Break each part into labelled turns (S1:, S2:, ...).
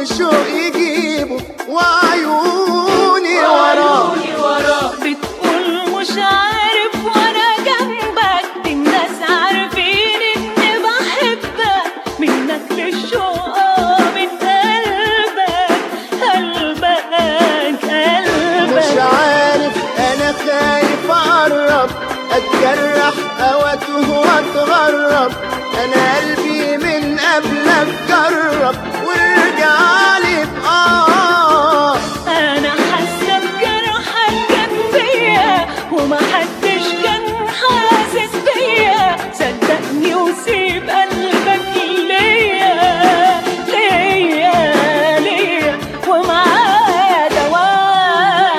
S1: وشوق يجيبه وعيوني وراه
S2: بتقول مش عارف وانا جنبك الناس عارفين اني بحبك منك للشوق من قلبك قلبك
S1: مش
S2: قلبك
S1: عارف انا خايف اقرب اتجرح او اتوه واتغرب انا قلبي من قبلك جرب وارجع لي بآه
S2: انا حاسه بجرحك كان فيا ومحدش كان حاسس بيا صدقني وسيب قلبك ليا ليا ليا ومعاه دواء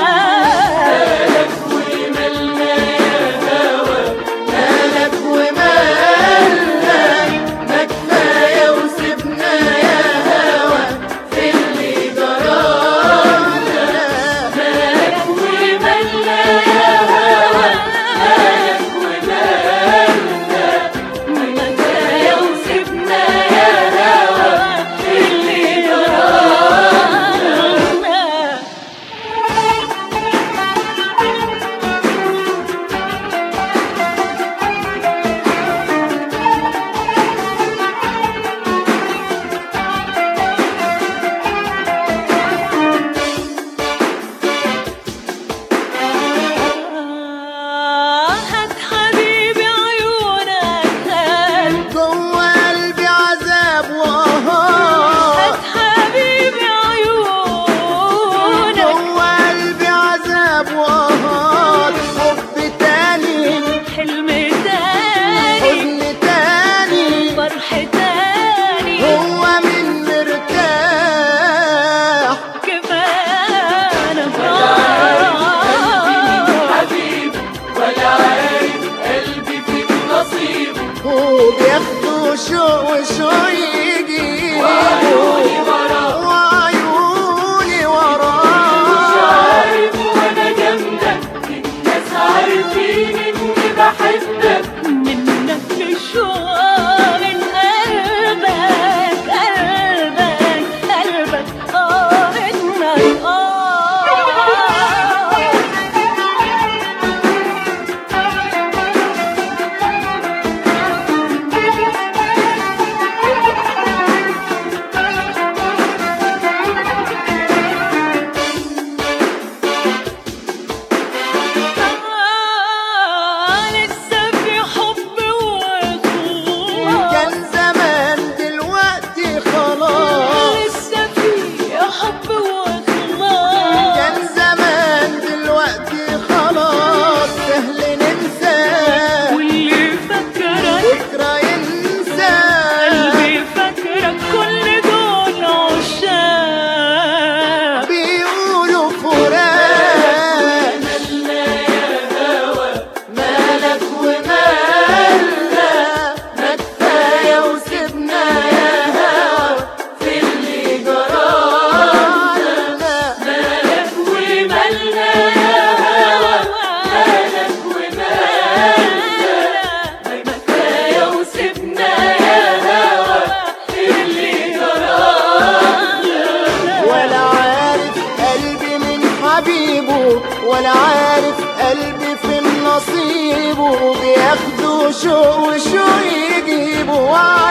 S1: مالك ومالك ما كفايه وسيبنا يا هوا في اللي جرانا
S2: مالك ومالنا يا هوا مالك ومالنا ما كفاية وسيبنا يا هوا اللي جرانا هات حبيبي عيونك هات
S1: جوه قلبي عذاب وهار
S2: هات حبيبي عيونك
S1: جوه قلبي عذاب وهار حب تاني
S2: حلم تاني
S1: حزن تاني
S2: فرح تاني
S1: هو من مرتاح
S2: كفاية أنا فراق
S1: وبياخدوا شوق وشوق يجيبوا وعيوني وراه
S2: منك للشوق من قلبك قلبك قلبك اه انك آه لسه في حب وخلاص
S1: كان زمان دلوقتي خلاص
S2: لسه في حب وخلاص
S1: كان زمان دلوقتي خلاص سهل ننسى
S2: واللي فكرك
S1: بكرة ينسى
S2: قلبي فاكرك كل دول عشاق
S1: بيقولوا فراق مالك ومالنا ما كفاية وسيبنا يا هوا في اللي جرانا
S2: مالك ومالنا يا هوا مالك ومالنا ما كفاية وسيبنا يا هوا اللي جرانا
S1: ولا عارف قلبي من حبيبه ولا عارف قلبي في نصيبه بياخدوا شوق وشوق يجيبوا